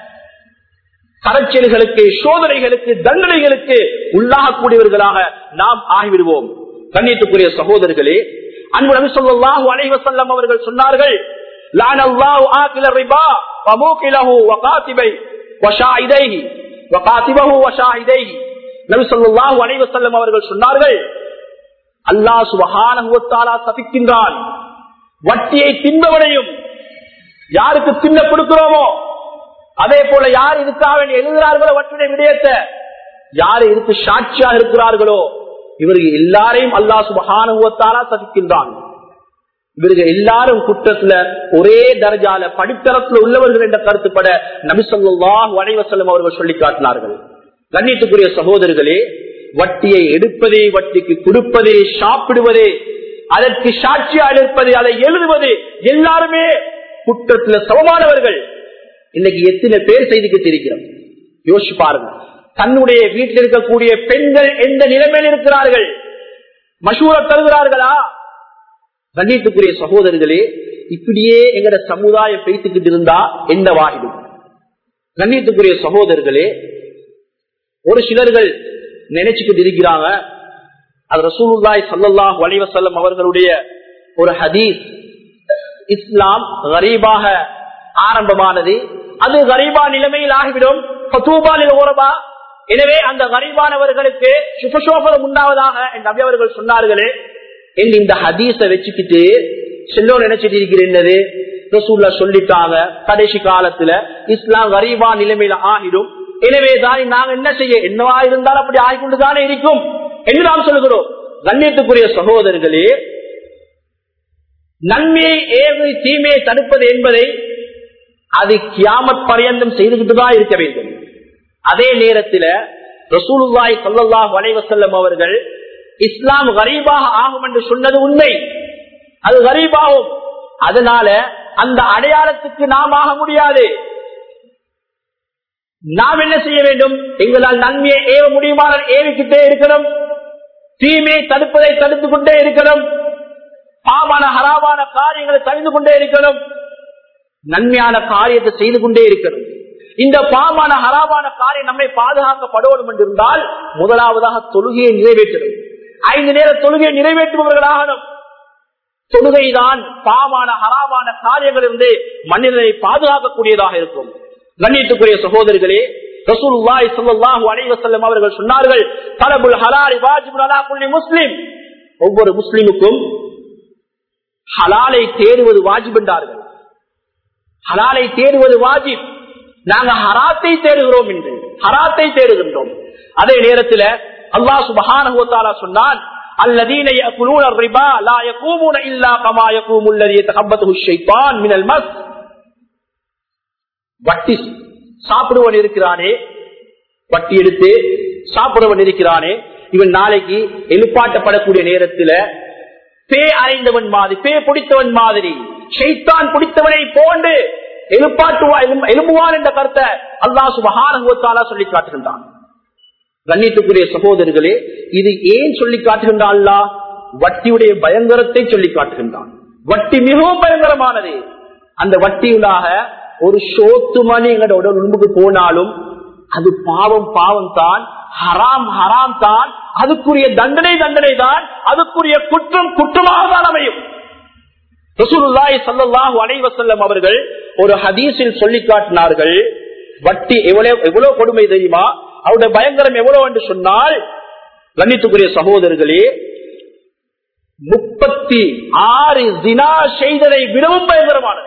கரைச்சல்களுக்கு சோதனைகளுக்கு தண்டனைகளுக்கு உள்ளாகக்கூடியவர்களாக நாம் ஆகிவிடுவோம் கண்ணியத்துக்குரிய சகோதரர்களே அன்பு நபி சொல்லாஹு அலைவசல்லம் அவர்கள் சொன்னார்கள் லானல்லாஹு ஆக்கில ரிபா வமூகிலஹு வகாதிபை வஷாயிதைஹி வகாதிபஹு வஷாயிதைஹி நபி சொல்லாஹு அலைவசல்லம் அவர்கள் சொன்னார்கள் அல்லாஹ் சுபஹானஹுவத்தாலா சபிக்கின்றான் வட்டியை தின்பவனையும் யாருக்கு தின்ன கொடுக்கிறோமோ அதே போல யார் இதுக்காக வேண்டி எழுதுகிறார்களோ வட்டியுடைய விடயத்தை யார் இதுக்கு சாட்சியாக இருக்கிறார்களோ இவர்கள் எல்லாரையும் அல்லா சுபகானுவத்தாலா சதிக்கின்றான் இவர்கள் எல்லாரும் குற்றத்துல ஒரே தரஜால படித்தரத்துல உள்ளவர்கள் என்ற கருத்துப்பட நபிசல்லாஹ் வனைவசல்லம் அவர்கள் சொல்லி காட்டினார்கள் கண்ணியத்துக்குரிய சகோதரர்களே வட்டியை எடுப்பதே வட்டிக்கு கொடுப்பதே சாப்பிடுவதே அதற்கு சாட்சியாக இருப்பது அதை எழுதுவது எல்லாருமே குற்றத்துல சமமானவர்கள் இன்னைக்கு எத்தனை பேர் செய்திக்கு தெரிகிறோம் யோசிச்சு பாருங்க தன்னுடைய வீட்டில் இருக்கக்கூடிய பெண்கள் எந்த நிலைமையில் இருக்கிறார்கள் மசூர தருகிறார்களா கண்ணியத்துக்குரிய சகோதரர்களே இப்படியே எங்கட சமுதாயம் பேசிக்கிட்டு இருந்தா எந்த வாகிடும் கண்ணியத்துக்குரிய சகோதரர்களே ஒரு சிலர்கள் நினைச்சுக்கிட்டு இருக்கிறாங்க அது ரசூலுல்லாய் சல்லாஹ் வலிவசல்லம் அவர்களுடைய ஒரு ஹதீஸ் இஸ்லாம் கரீபாக ஆரம்பமானது அது கரீபா நிலைமையில் ஆகிவிடும் ஓரபா எனவே அந்த கரீபானவர்களுக்கு சுபசோபனம் உண்டாவதாக என் நபி அவர்கள் சொன்னார்களே என்று இந்த ஹதீஸ வச்சுக்கிட்டு செல்லோ நினைச்சிட்டு இருக்கிறது ரசூல்லா சொல்லிட்டாங்க கடைசி காலத்துல இஸ்லாம் கரீபா நிலைமையில ஆகிடும் எனவே தான் நாங்க என்ன செய்ய என்னவா இருந்தாலும் அப்படி ஆகிக்கொண்டுதானே இருக்கும் என்று நாம் சொல்கிறோம் கண்ணியத்துக்குரிய சகோதரர்களே நன்மையை ஏவு தீமையை தடுப்பது என்பதை அது கியாமத் பரியந்தம் செய்துகிட்டு தான் இருக்க வேண்டும் அதே நேரத்தில் ரசூலுல்லாய் சொல்லல்லாஹ் வலைவசல்லம் அவர்கள் இஸ்லாம் கரீபாக ஆகும் என்று சொன்னது உண்மை அது கரீபாகும் அதனால அந்த அடையாளத்துக்கு நாம் ஆக முடியாது நாம் என்ன செய்ய வேண்டும் எங்களால் நன்மையை ஏவ முடியுமான ஏவிக்கிட்டே இருக்கணும் தீமையை தடுப்பதை தடுத்துக் கொண்டே இருக்கணும் பாவான ஹராமான காரியங்களை தவிர்த்து கொண்டே இருக்கணும் நன்மையான காரியத்தை செய்து கொண்டே இருக்கணும் இந்த பாமான ஹராமான காரியம் நம்மை பாதுகாக்கப்படணும் என்றிருந்தால் முதலாவதாக தொழுகையை நிறைவேற்றணும் ஐந்து நேர தொழுகையை நிறைவேற்றுபவர்களாகணும் தொழுகைதான் பாமான ஹராமான காரியங்களிலிருந்து மனிதனை பாதுகாக்கக்கூடியதாக இருக்கும் கண்ணியத்துக்குரிய சகோதரிகளே ரசூலுல்லாஹி ஸல்லல்லாஹு அலைஹி வஸல்லம் அவர்கள் சொன்னார்கள் தலபுல் ஹலாலி வாஜிபுன் அலா குல்லி முஸ்லிம் ஒவ்வொரு முஸ்லிமுக்கும் ஹலாலை தேடுவது வாஜிப் என்றார்கள் ஹலாலை தேடுவது வாஜிப் நாங்க ஹராத்தை தேடுகிறோம் என்று ஹராத்தை தேடுகின்றோம் அதே நேரத்தில் அல்லாஹ் சுபஹானஹு வ தஆலா சொன்னான் الذين يأكلون الربا لا يقومون إلا كما يقوم الذي يتخبطه الشيطان من المس வட்டி சாப்பிடுவன் இருக்கிறானே வட்டி எடுத்து சாப்பிடுவன் இருக்கிறானே இவன் நாளைக்கு எழுப்பாட்டப்படக்கூடிய நேரத்தில் பே அறைந்தவன் மாதிரி பே பிடித்தவன் மாதிரி ஷைத்தான் பிடித்தவனை போன்று எழுப்பாட்டுவா எழும்- எழும்புவான் என்ற கருத்தை அல்லாஹ் சுபஹானுவத்தாலா சொல்லி காட்டுகின்றான் கண்ணியத்துக்குரிய சகோதரர்களே இது ஏன் சொல்லி காட்டுகின்றான் அல்லாஹ் வட்டியுடைய பயங்கரத்தை சொல்லி காட்டுகின்றான் வட்டி மிகவும் பயங்கரமானது அந்த வட்டியுள்ளாக ஒரு சோத்து மணி எங்களோட உடல் உடம்புக்கு போனாலும் அது பாவம் பாவம் தான் ஹராம் ஹராம் தான் அதுக்குரிய தண்டனை தண்டனை தான் அதுக்குரிய குற்றம் குற்றமாக தான் அமையும் ரசூலுல்லாஹி ஸல்லல்லாஹு அலைஹி வஸல்லம் அவர்கள் ஒரு ஹதீஸில் சொல்லி காட்டினார்கள் வட்டி எவ்வளவு எவ்வளவு கொடுமை தெரியுமா அவருடைய பயங்கரம் எவ்வளவு என்று சொன்னால் கண்ணித்துக்குரிய சகோதரர்களே முப்பத்தி ஆறு தினா செய்ததை விடவும் பயங்கரமானது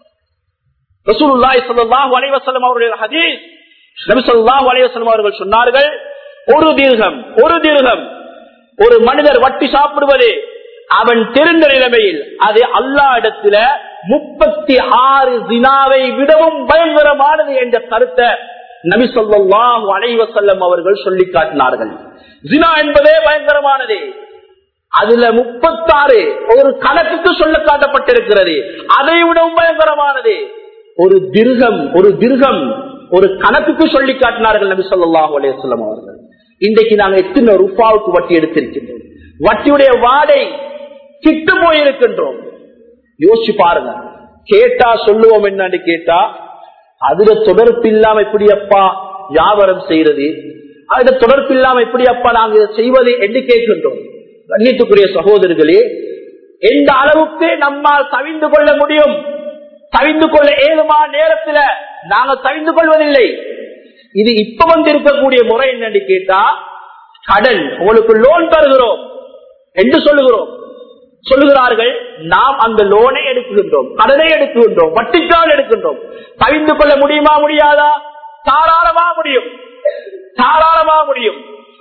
ரசூலுல்லாஹி ஸல்லல்லாஹு அலைஹி வஸல்லம் அவருடைய ஹதீஸ் நபி ஸல்லல்லாஹு அலைஹி வஸல்லம் அவர்கள் சொன்னார்கள் ஒரு தீர்க்கம் ஒரு தீர்க்கம் ஒரு மனிதர் வட்டி சாப்பிடுவது அவன் தெரிந்த நிலைமையில் அது அல்லா இடத்துல முப்பத்தி ஆறு தினாவை விடவும் பயங்கரமானது என்ற கருத்தை நபி ஸல்லல்லாஹு அலைஹி வஸல்லம் அவர்கள் சொல்லி காட்டினார்கள் ஜினா என்பதே பயங்கரமானது அதுல முப்பத்தாறு ஒரு கணக்குக்கு சொல்ல காட்டப்பட்டிருக்கிறது அதை விடவும் பயங்கரமானது ஒரு திருகம் ஒரு திருகம் ஒரு கணக்குக்கு சொல்லி காட்டினார்கள் நபி சொல்லாஹு அலையம் அவர்கள் இன்றைக்கு நாங்கள் எத்தனை ரூபாவுக்கு வட்டி எடுத்திருக்கின்றோம் வட்டியுடைய வாடை கிட்டு போயிருக்கின்றோம் யோசிச்சு பாருங்க கேட்டா சொல்லுவோம் என்னன்னு கேட்டா அதுல தொடர்பு இல்லாம எப்படி அப்பா வியாபாரம் செய்யறது அதுல தொடர்பு இல்லாம எப்படி அப்பா நாங்க இதை செய்வது என்று கேட்கின்றோம் கண்ணியத்துக்குரிய சகோதரர்களே எந்த அளவுக்கு நம்மால் தவிந்து கொள்ள முடியும் தவிந்து கொள்ள ஏழுமா நேரத்துல நாங்க தவிந்து கொள்வதில்லை இது இப்ப வந்து இருக்கக்கூடிய முறை என்னன்னு கேட்டா கடன் உங்களுக்கு லோன் தருகிறோம் என்று சொல்லுகிறோம் சொல்லுகிறார்கள் நாம் அந்த லோனை எடுக்குகின்றோம் கடனை எடுக்குகின்றோம் வட்டிக்கால் எடுக்கின்றோம் தவிந்து கொள்ள முடியுமா முடியாதா தாராளமா முடியும் தாராளமா முடியும்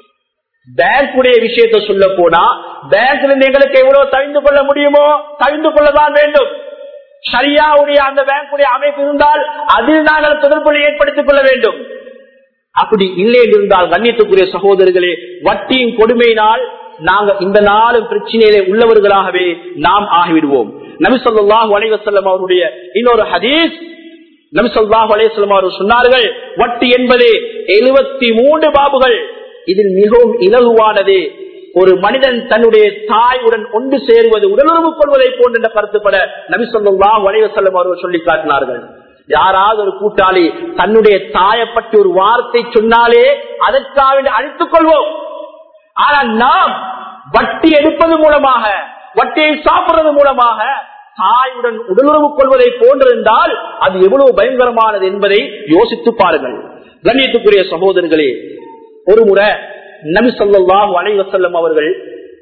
பேங்குடைய விஷயத்தை சொல்ல போனா பேங்க்ல இருந்து எங்களுக்கு எவ்வளவு தவிந்து கொள்ள முடியுமோ தவிந்து கொள்ளதான் வேண்டும் சரியாவுடைய அந்த பேங்குடைய அமைப்பு இருந்தால் அதில் நாங்கள் தொடர்புகளை ஏற்படுத்திக் கொள்ள வேண்டும் அப்படி இல்லை இருந்தால் கண்ணியத்துக்குரிய சகோதரர்களே வட்டியின் கொடுமையினால் நாங்க இந்த நாளும் பிரச்சனையிலே உள்ளவர்களாகவே நாம் ஆகிவிடுவோம் நபிசல்லாஹு அலைவசல்லம் அவருடைய இன்னொரு ஹதீஸ் நபிசல்லாஹு அலைவசல்லம் அவர்கள் சொன்னார்கள் வட்டி என்பது எழுபத்தி மூன்று பாபுகள் இதில் மிகவும் இலகுவானது ஒரு மனிதன் தன்னுடைய தாயுடன் ஒன்று சேருவது உடலுறவு கொள்வதை போன்ற கருத்துப்பட நபி சொல்லா வலைவசல்லம் அவர்கள் சொல்லி காட்டினார்கள் யாராவது ஒரு கூட்டாளி தன்னுடைய தாயை பற்றி ஒரு வார்த்தை சொன்னாலே அதற்காக அழித்துக் கொள்வோம் ஆனால் நாம் வட்டி எடுப்பது மூலமாக வட்டியை சாப்பிடுறது மூலமாக தாயுடன் உடலுறவு கொள்வதை போன்றிருந்தால் அது எவ்வளவு பயங்கரமானது என்பதை யோசித்து பாருங்கள் கண்ணியத்துக்குரிய சகோதரர்களே ஒரு முறை நபி சொல்லாஹு அலைவசல்லம் அவர்கள்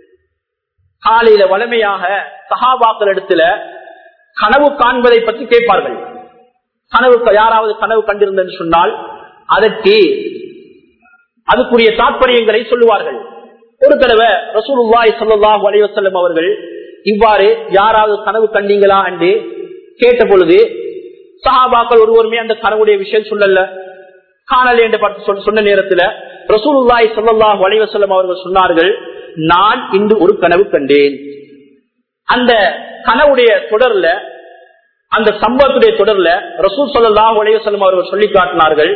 காலையில வளமையாக சகாபாக்கள் இடத்துல கனவு காண்பதை பற்றி கேட்பார்கள் கனவு யாராவது கனவு கண்டிருந்தன்னு சொன்னால் அதற்கு அதுக்குரிய தாற்பயங்களை சொல்லுவார்கள் ஒரு தடவை ரசூலுல்லாய் சல்லாஹு அலைவசல்லம் அவர்கள் இவ்வாறு யாராவது கனவு கண்டீங்களா என்று கேட்ட பொழுது சஹாபாக்கள் ஒருவருமே அந்த கனவுடைய விஷயம் சொல்லல காணல் என்று பார்த்து சொன்ன நேரத்தில் ரசூலுல்லாய் சல்லாஹ் வலைவசல்லம் அவர்கள் சொன்னார்கள் நான் இன்று ஒரு கனவு கண்டேன் அந்த கனவுடைய தொடர்ல அந்த சம்பவத்துடைய தொடர்ல ரசூல் சல்லாஹ் வலைவசல்லம் அவர்கள் சொல்லி காட்டினார்கள்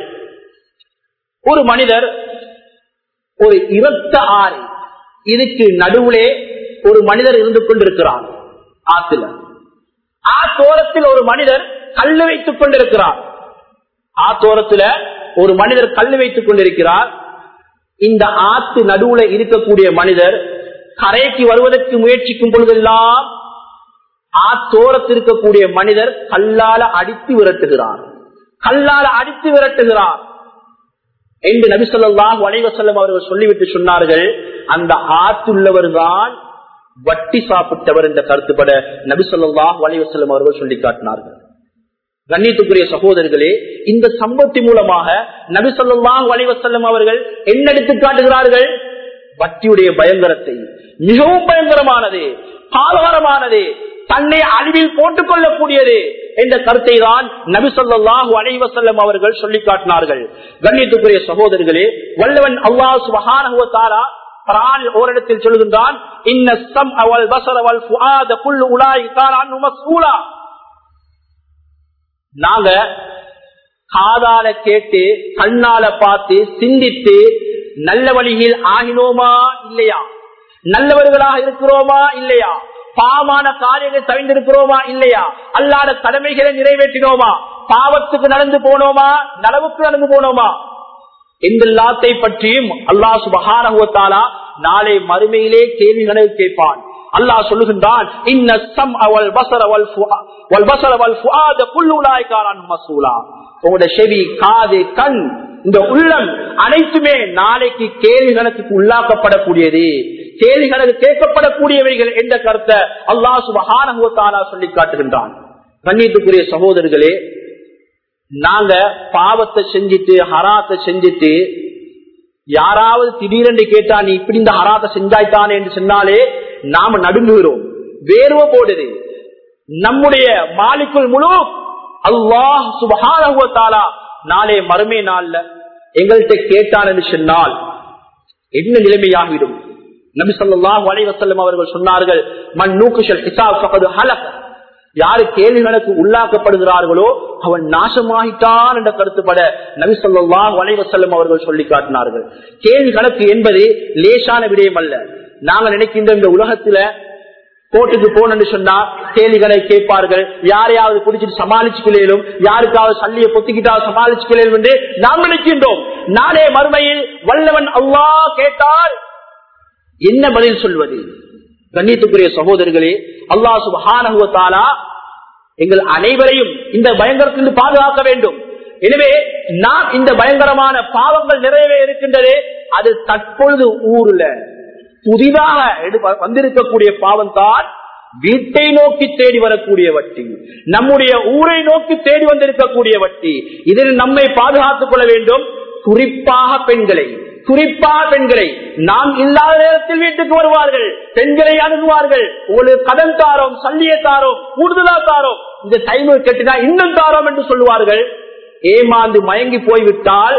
ஒரு மனிதர் ஒரு இரத்த ஆறு இதுக்கு நடுவுலே ஒரு மனிதர் இருந்து கொண்டிருக்கிறார் ஆத்துல ஆத்தோரத்தில் ஒரு மனிதர் கல்லு வைத்துக் கொண்டிருக்கிறார் ஆத்தோரத்துல ஒரு மனிதர் கல்லு வைத்துக் கொண்டிருக்கிறார் இந்த ஆத்து நடுவுல இருக்கக்கூடிய மனிதர் கரைக்கு வருவதற்கு முயற்சிக்கும் பொழுதெல்லாம் ஆத்தோரத்தில் இருக்கக்கூடிய மனிதர் கல்லால அடித்து விரட்டுகிறார் கல்லால அடித்து விரட்டுகிறார் என்று நபிசல்லாஹ் வலைவசல்லம் அவர்கள் சொல்லிவிட்டு சொன்னார்கள் அந்த ஆத்துள்ளவர் தான் வட்டி சாப்பிட்டவர் என்ற கருத்துப்பட நபிசல்லாஹ் வலைவசல்லம் அவர்கள் சொல்லி காட்டினார்கள் கண்ணியத்துக்குரிய சகோதரர்களே இந்த சம்பவத்தின் மூலமாக நபி சொல்லாஹ் வலைவசல்லம் அவர்கள் என்ன எடுத்து காட்டுகிறார்கள் வட்டியுடைய பயங்கரத்தை மிகவும் பயங்கரமானது பாலகரமானது தன்னை அழிவில் போட்டுக் கொள்ளக்கூடியது என்ற கருத்தை தான் நபி சொல்லாஹு அலைவசல்லம் அவர்கள் சொல்லி காட்டினார்கள் கண்ணியத்துக்குரிய சகோதரர்களே வல்லவன் அல்லாஹ் சுபஹானஹுவத்தாரா குரானில் ஓரிடத்தில் சொல்கின்றான் நாங்க காதால கேட்டு கண்ணால பார்த்து சிந்தித்து நல்ல வழியில் ஆகினோமா இல்லையா நல்லவர்களாக இருக்கிறோமா இல்லையா பாவமான காரியங்களை தவிர்ந்திருக்கிறோமா இல்லையா அல்லாத கடமைகளை நிறைவேற்றினோமா பாவத்துக்கு நடந்து போனோமா நலவுக்கு நடந்து போனோமா எல்லாத்தை பற்றியும் அல்லாஹ் சுபகாரகுவத்தாலா நாளை மறுமையிலே கேள்விகளை கேட்பான் அல்லாஹ் சொல்லுகின்றான் இன்ன சம் அவள் பசர வல் வல் பசர வல் ஃபுஆத குல்லு உலாய்காரன் மசூலா உங்களோட செவி காது கண் இந்த உள்ளம் அனைத்துமே நாளைக்கு கேள்வி கணக்குக்கு உள்ளாக்கப்படக்கூடியது கேள்வி கணக்கு கேட்கப்படக்கூடியவைகள் என்ற கருத்தை அல்லாஹ் சுபகானகுவத்தாலா சொல்லி காட்டுகின்றான் கண்ணியத்துக்குரிய சகோதரர்களே நாங்க பாவத்தை செஞ்சுட்டு ஹராத்தை செஞ்சுட்டு யாராவது திடீரென்று கேட்டா நீ இப்படி இந்த ஹராத்தை செஞ்சாய்த்தானே என்று சொன்னாலே நாம நடுங்குகிறோம் வேர்வ போடுது நம்முடைய மாலிக்குள் முழு அல்லாஹ் சுபகானகுவத்தாலா நாளே மறுமை நாள்ல எங்கள்கிட்ட கேட்டான் என்று சொன்னால் என்ன நிலைமையாகிடும் நபி சொல்லாஹ் வலைவசல்லம் அவர்கள் சொன்னார்கள் மண் நூக்குஷல் ஹிசாப் ஹலக் யாரு கேள்விகளுக்கு உள்ளாக்கப்படுகிறார்களோ அவன் நாசமாகிட்டான் என்ற கருத்துப்பட நபி சொல்லாஹ் வலைவசல்லம் அவர்கள் சொல்லி காட்டினார்கள் கேள்வி கணக்கு என்பது லேசான விடயம் அல்ல நாங்க நினைக்கின்ற இந்த உலகத்துல கோர்ட்டுக்கு போனு சொன்னா கேள்விகளை கேட்பார்கள் யாரையாவது பிடிச்சிட்டு சமாளிச்சுக்கலும் யாருக்காவது சல்லிய பொத்திக்கிட்டாவது சமாளிச்சுக்கலும் என்று நாம் நினைக்கின்றோம் நாளே மறுமையில் வல்லவன் அவ்வா கேட்டால் என்ன பதில் சொல்வது கண்ணியத்துக்குரிய சகோதரர்களே அல்லா சுபானகுவத்தாலா எங்கள் அனைவரையும் இந்த பயங்கரத்திலிருந்து பாதுகாக்க வேண்டும் எனவே நாம் இந்த பயங்கரமான பாவங்கள் நிறையவே இருக்கின்றதே அது தற்பொழுது ஊர்ல புதிதாக வந்திருக்கக்கூடிய பாவம் தான் வீட்டை நோக்கி தேடி வரக்கூடிய வட்டி நம்முடைய ஊரை நோக்கி தேடி வந்திருக்கக்கூடிய வட்டி இதில் நம்மை பாதுகாத்துக் கொள்ள வேண்டும் குறிப்பாக பெண்களை குறிப்பாக பெண்களை நாம் இல்லாத நேரத்தில் வீட்டுக்கு வருவார்கள் பெண்களை அணுகுவார்கள் உங்களுக்கு கடன் தாரோம் சல்லிய தாரோம் கூடுதலா தாரோம் இந்த டைம் கட்டினா இன்னும் தாரோம் என்று சொல்லுவார்கள் ஏமாந்து மயங்கி போய்விட்டால்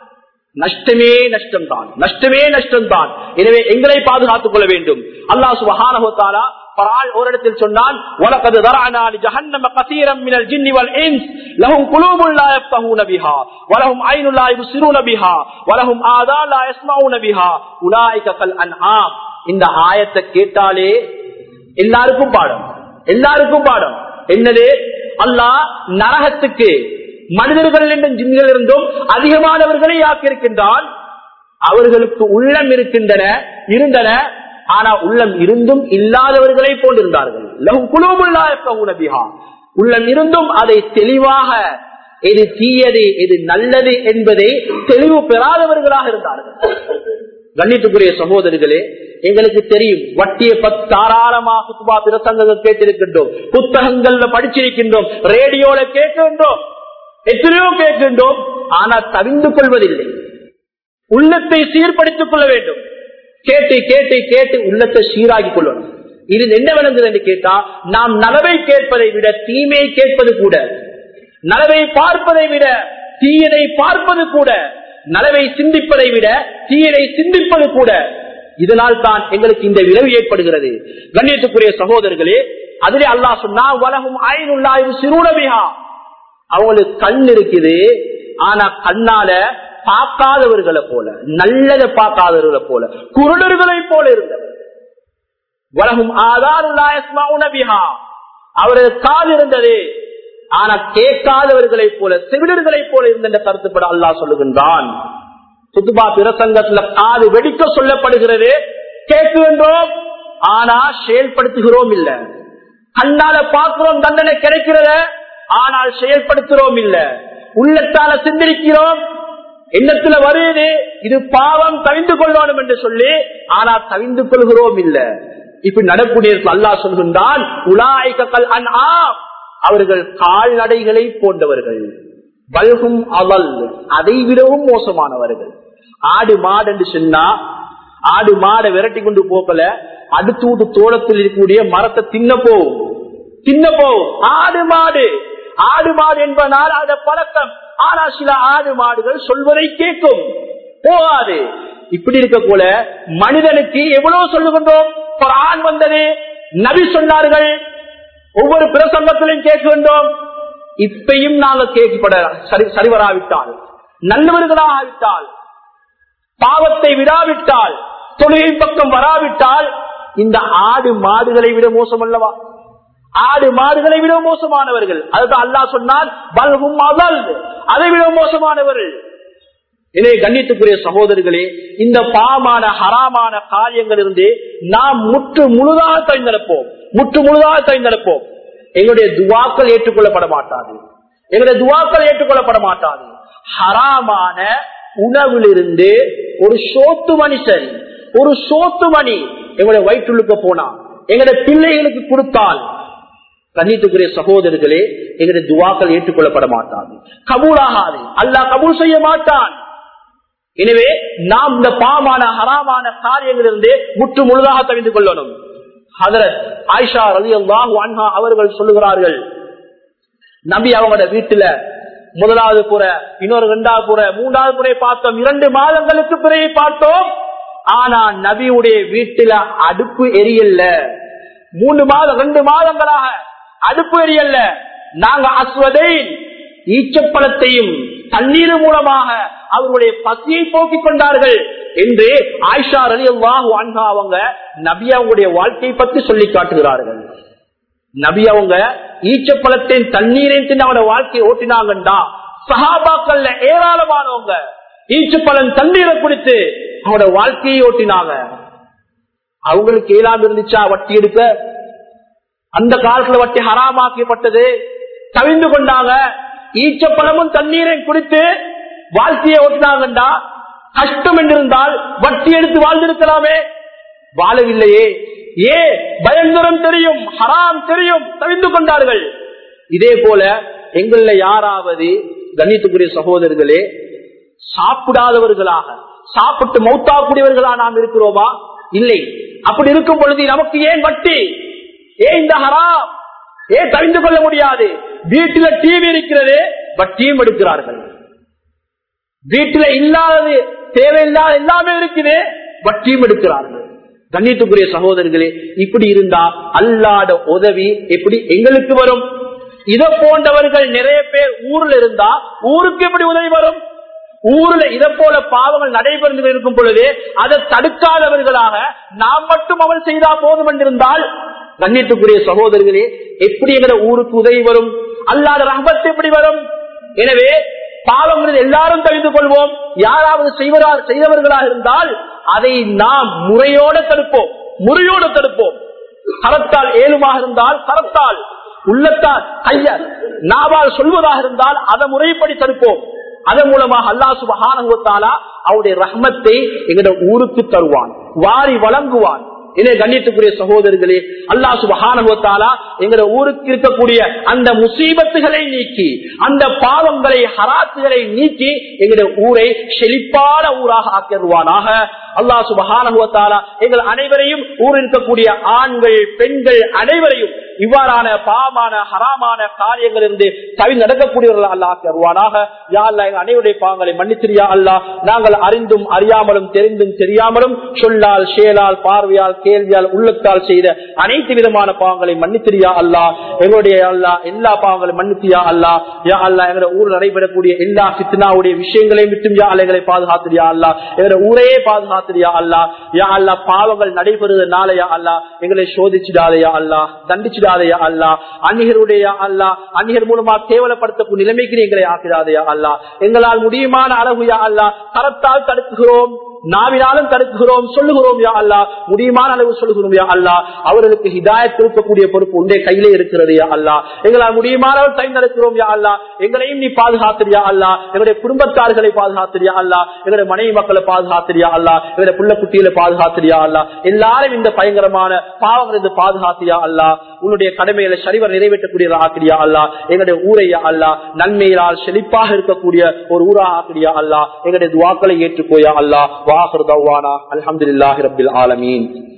நஷ்டமே நஷ்டம் தான் நஷ்டமே நஷ்டம் தான் எனவே எங்களை பாதுகாத்துக் கொள்ள வேண்டும் அல்லா சுபஹானஹாலா பரால் ஓரிடத்தில் சொன்னான் உலகது தரானா ஜஹன்னம கசீரம் மினல் ஜின்னி வல் இன்ஸ் லஹும் குலூபுல் லா யஃப்கஹூன பிஹா வலஹும் ஐனுல் லா யுப்சிரூன பிஹா வலஹும் ஆதான் லா யஸ்மஊன பிஹா உலாயிக கல் அன்ஆம் இந்த ஆயத்தை கேட்டாலே எல்லாருக்கும் பாடம் எல்லாருக்கும் பாடம் என்னது அல்லாஹ் நரகத்துக்கு மனிதர்கள் என்றும் ஜின்கள் இருந்தும் அதிகமானவர்களை ஆக்கியிருக்கின்றான் அவர்களுக்கு உள்ளம் இருக்கின்றன இருந்தன ஆனா உள்ளம் இருந்தும் இல்லாதவர்களை போன்றிருந்தார்கள் லஹும் குலூபுல்லா யஃப்கஹூன பிஹா உள்ளம் இருந்தும் அதை தெளிவாக எது தீயது எது நல்லது என்பதை தெளிவு பெறாதவர்களாக இருந்தார்கள் கண்ணியத்துக்குரிய சகோதரிகளே எங்களுக்கு தெரியும் வட்டியை பத்தி தாராளமாக குத்துபா பிரசங்கங்கள் கேட்டிருக்கின்றோம் புத்தகங்கள்ல படிச்சிருக்கின்றோம் ரேடியோல கேட்கின்றோம் எத்தனையோ கேட்கின்றோம் ஆனா தவிந்து கொள்வதில்லை உள்ளத்தை சீர்படுத்திக் கொள்ள வேண்டும் கேட்டு கேட்டு கேட்டு உள்ளத்தை சீராகி கொள்ளணும் இது என்ன விளங்குது என்று கேட்டா நாம் நலவை கேட்பதை விட தீமையை கேட்பது கூட நலவை பார்ப்பதை விட தீயதை பார்ப்பது கூட நலவை சிந்திப்பதை விட தீயதை சிந்திப்பது கூட இதனால் தான் எங்களுக்கு இந்த விளைவு ஏற்படுகிறது கண்ணியத்துக்குரிய சகோதரர்களே அதிலே அல்லாஹ் சொன்னா உலகம் ஆயினுள்ளாயும் சிறுனபிகா அவங்களுக்கு கண் இருக்குது ஆனா கண்ணால பார்க்காதவர்களை போல நல்லதை பார்க்காதவர்களை போல குருடர்களை போல இருந்தவர் உலகம் ஆதாருல்லாயஸ்மாவுனபிஹா அவரது கால் இருந்தது ஆனா கேட்காதவர்களைப் போல செவிடர்களைப் போல இருந்த கருத்துப்பட அல்லாஹ் சொல்லுகின்றான் சுத்துபா பிரசங்கத்துல காது வெடிக்க சொல்லப்படுகிறது கேட்குகின்றோம் ஆனா செயல்படுத்துகிறோம் இல்ல கண்ணால பார்க்கிறோம் தண்டனை கிடைக்கிறத ஆனால் செயல்படுத்துறோம் இல்ல உள்ளத்தால சிந்தரிக்கிறோம் எண்ணத்துல வருது இது பாவம் தவிந்து கொள்ளணும் என்று சொல்லி ஆனா தவிந்து கொள்கிறோம் இல்ல இப்படி நடக்கூடிய அல்லா சொல்கின்றான் உலாய்கள் அன் அவர்கள் கால்நடைகளை போன்றவர்கள் வல்கும் அவல் அதை விடவும் மோசமானவர்கள் ஆடு மாடு என்று சொன்னா ஆடு மாடை விரட்டி கொண்டு போக்கல அடுத்து வீட்டு தோட்டத்தில் இருக்கக்கூடிய மரத்தை தின்ன போகும் தின்ன போகும் ஆடு மாடு ஆடு மாடு என்பதனால் அத பழக்கம் ஆனா சில ஆடு மாடுகள் சொல்வதை கேட்கும் போகாது இப்படி இருக்க போல மனிதனுக்கு எவ்வளவு சொல்லுகின்றோம் ஆண் வந்தது நபி சொன்னார்கள் ஒவ்வொரு பிரசங்கத்திலும் கேட்கின்றோம் இப்பையும் நாங்க கேட்கப்பட சரி சரிவராவிட்டால் நல்லவர்களாக ஆவிட்டால் பாவத்தை விடாவிட்டால் தொழுகை பக்கம் வராவிட்டால் இந்த ஆடு மாடுகளை விட மோசம் அல்லவா ஆடு மாடுகளை விட மோசமானவர்கள் அதுதான் அல்லாஹ் சொன்னால் பல்கும் அவல் அதை விட மோசமானவர்கள் எனவே கண்ணியத்துக்குரிய சகோதரர்களே இந்த பாமான ஹராமான காரியங்கள் இருந்து நாம் முற்று முழுதாக தெரிந்தெடுப்போம் முற்று முழுதாக தெரிந்தெடுப்போம் எங்களுடைய துவாக்கள் ஏற்றுக்கொள்ளப்பட மாட்டாது எங்களுடைய துவாக்கள் ஏற்றுக்கொள்ளப்பட மாட்டாது ஹராமான உணவிலிருந்து ஒரு சோத்து மனுஷன் ஒரு சோத்து மணி எங்களுடைய வயிற்றுள்ளுக்க போனா எங்களுடைய பிள்ளைகளுக்கு கொடுத்தால் கண்ணியத்துக்குரிய சகோதரர்களே எங்களுடைய துவாக்கள் ஏற்றுக்கொள்ளப்பட மாட்டாது கபூலாகாது அல்லாஹ் கபூல் செய்ய மாட்டான் எனவே நாம் இந்த பாமான ஹராமான காரியங்களிலிருந்து முற்று முழுதாக தெரிந்து கொள்ளணும் ஹதரத் ஆயிஷா ரவி அன்ஹா அவர்கள் சொல்லுகிறார்கள் நபி அவங்களோட வீட்டுல முதலாவது புற இன்னொரு இரண்டாவது புற மூன்றாவது புறை பார்த்தோம் இரண்டு மாதங்களுக்கு பிறகு பார்த்தோம் ஆனா நபியுடைய வீட்டுல அடுப்பு எரியல்ல மூன்று மாதம் ரெண்டு மாதங்களாக அடுப்பு எரியல்ல நாங்க அஸ்வதை ஈச்சப்பழத்தையும் தண்ணீர் மூலமாக அவர்களுடைய பசியை போக்கிக் கொண்டார்கள் என்று ஆயிஷா அலி அல்லாஹு அன்ஹா அவங்க நபி அவங்களுடைய வாழ்க்கையை பற்றி சொல்லி காட்டுகிறார்கள் நபி அவங்க ஈச்சப்பழத்தின் தண்ணீரையும் தின்னு அவனோட வாழ்க்கையை ஓட்டினாங்கண்டா சஹாபாக்கள்ல ஏராளமானவங்க ஈச்சப்பழம் தண்ணீரை குடித்து அவனோட வாழ்க்கையை ஓட்டினாங்க அவங்களுக்கு ஏழாம் இருந்துச்சா வட்டி எடுக்க அந்த காலத்துல வட்டி ஹராமாக்கப்பட்டது தவிந்து கொண்டாங்க ஈச்சப்பழமும் தண்ணீரையும் குடித்து வாழ்க்கையை ஓட்டினாங்கண்டா கஷ்டம் என்றிருந்தால் வட்டி எடுத்து வாழ்ந்திருக்கலாமே வாழவில்லையே ஏ பயங்கரம் தெரியும் ஹராம் தெரியும் தவிந்து கொண்டார்கள் இதே போல எங்கள யாராவது கணித்துக்குரிய சகோதரர்களே சாப்பிடாதவர்களாக சாப்பிட்டு மௌத்தாக்கூடியவர்களா நாம் இருக்கிறோமா இல்லை அப்படி இருக்கும் பொழுது நமக்கு ஏன் வட்டி ஏன் இந்த ஹராம் ஏன் தெரிந்து கொள்ள முடியாது வீட்டில டிவி இருக்கிறது வட்டியும் எடுக்கிறார்கள் வீட்டில இல்லாதது தேவையில்லாத எல்லாமே இருக்குது வட்டியும் எடுக்கிறார்கள் கண்ணியத்துக்குரிய சகோதரர்களே இப்படி இருந்தா அல்லாத உதவி எப்படி எங்களுக்கு வரும் இத போன்றவர்கள் நிறைய பேர் ஊர்ல இருந்தா ஊருக்கு எப்படி உதவி வரும் ஊர்ல இத போல பாவங்கள் நடைபெறுந்து இருக்கும் பொழுது அதை தடுக்காதவர்களாக நாம் மட்டும் அவள் செய்தா போதும் என்றிருந்தால் கண்ணியத்துக்குரிய சகோதரர்களே எப்படி எங்கிற ஊருக்கு உதவி வரும் அல்லாத ரஹபத் எப்படி வரும் எனவே பாவங்கள் எல்லாரும் தெரிந்து கொள்வோம் யாராவது செய்வரா செய்தவர்களாக இருந்தால் அதை நாம் முறையோட தடுப்போம் முறையோட தடுப்போம் கரத்தால் ஏழுமாக இருந்தால் கரத்தால் உள்ளத்தால் கைய நாவால் சொல்வதாக இருந்தால் அதை முறைப்படி தடுப்போம் அதன் மூலமாக அல்லா சுபகானுவத்தாலா அவருடைய ரஹ்மத்தை எங்கட ஊருக்கு தருவான் வாரி வழங்குவான் இதே கண்ணியத்துக்குரிய சகோதரர்களே அல்லா சுபகானுவத்தாலா எங்கட ஊருக்கு இருக்கக்கூடிய அந்த முசீபத்துகளை நீக்கி அந்த பாவங்களை ஹராத்துகளை நீக்கி எங்கட ஊரை செழிப்பான ஊராக ஆக்கிடுவானாக அல்லா சுபகானுவத்தாலா எங்கள் அனைவரையும் ஊரில் இருக்கக்கூடிய ஆண்கள் பெண்கள் அனைவரையும் இவ்வாறான பாவமான ஹராமான காரியங்கள் இருந்து தவி நடக்கக்கூடியவர்கள் அல்லா தருவானாக யாழ்லா எங்கள் அனைவருடைய பாவங்களை மன்னித்திரியா அல்லா நாங்கள் அறிந்தும் அறியாமலும் தெரிந்தும் தெரியாமலும் சொல்லால் செயலால் பார்வையால் கேள்வியால் உள்ளத்தால் செய்த அனைத்து விதமான பாவங்களை மன்னித்திரியா அல்லா எங்களுடைய அல்லா எல்லா பாவங்களையும் மன்னித்தியா அல்லா யா அல்லா எங்களுடைய ஊர் நடைபெறக்கூடிய எல்லா சித்தனாவுடைய விஷயங்களையும் விட்டும் யா எங்களை பாதுகாத்திரியா அல்லா எங்களுடைய ஊரையே பாதுகாத்திரியா அல்லா யா அல்லா பாவங்கள் நடைபெறுவதனால யா அல்லா எங்களை சோதிச்சிடாதையா அல்லா தண்டிச்சிடா செய்யாதையா அல்லா அந்நிகருடைய அல்லா அந்நிகர் மூலமா கேவலப்படுத்தக்கூடிய நிலைமைக்கு எங்களை ஆக்கிறாதையா அல்லா எங்களால் முடியுமான அளவுயா அல்லா கரத்தால் தடுக்குகிறோம் நாவினாலும் தடுக்குகிறோம் சொல்லுகிறோம் யா அல்லா முடியுமான அளவு சொல்லுகிறோம் யா அல்லா அவர்களுக்கு ஹிதாயத் கொடுக்கக்கூடிய பொறுப்பு உண்டே கையிலே இருக்கிறது யா அல்லா எங்களால் முடியுமான அளவு தேர்ந்தெடுக்கிறோம் யா அல்லா எங்களையும் நீ பாதுகாத்திரியா அல்லா எங்களுடைய குடும்பத்தார்களை பாதுகாத்திரியா அல்லா எங்களுடைய மனைவி மக்களை பாதுகாத்திரியா அல்லா எங்களுடைய புள்ள குட்டிகளை பாதுகாத்திரியா அல்லா எல்லாரும் இந்த பயங்கரமான பாவங்கள் இருந்து பாதுகாத்தியா அல்லா உன்னுடைய கடமைகளை சரிவர் நிறைவேற்றக்கூடிய ஆக்கிரியா அல்லா எங்களுடைய ஊரையா அல்லா நன்மையினால் செழிப்பாக இருக்கக்கூடிய ஒரு ஊரா ஆக்கிரியா அல்லா எங்களுடைய துவாக்களை ஏற்றுக்கோயா அல்லா வாஹர் தவானா அலமதுல்லாஹி ரபில் ஆலமீன்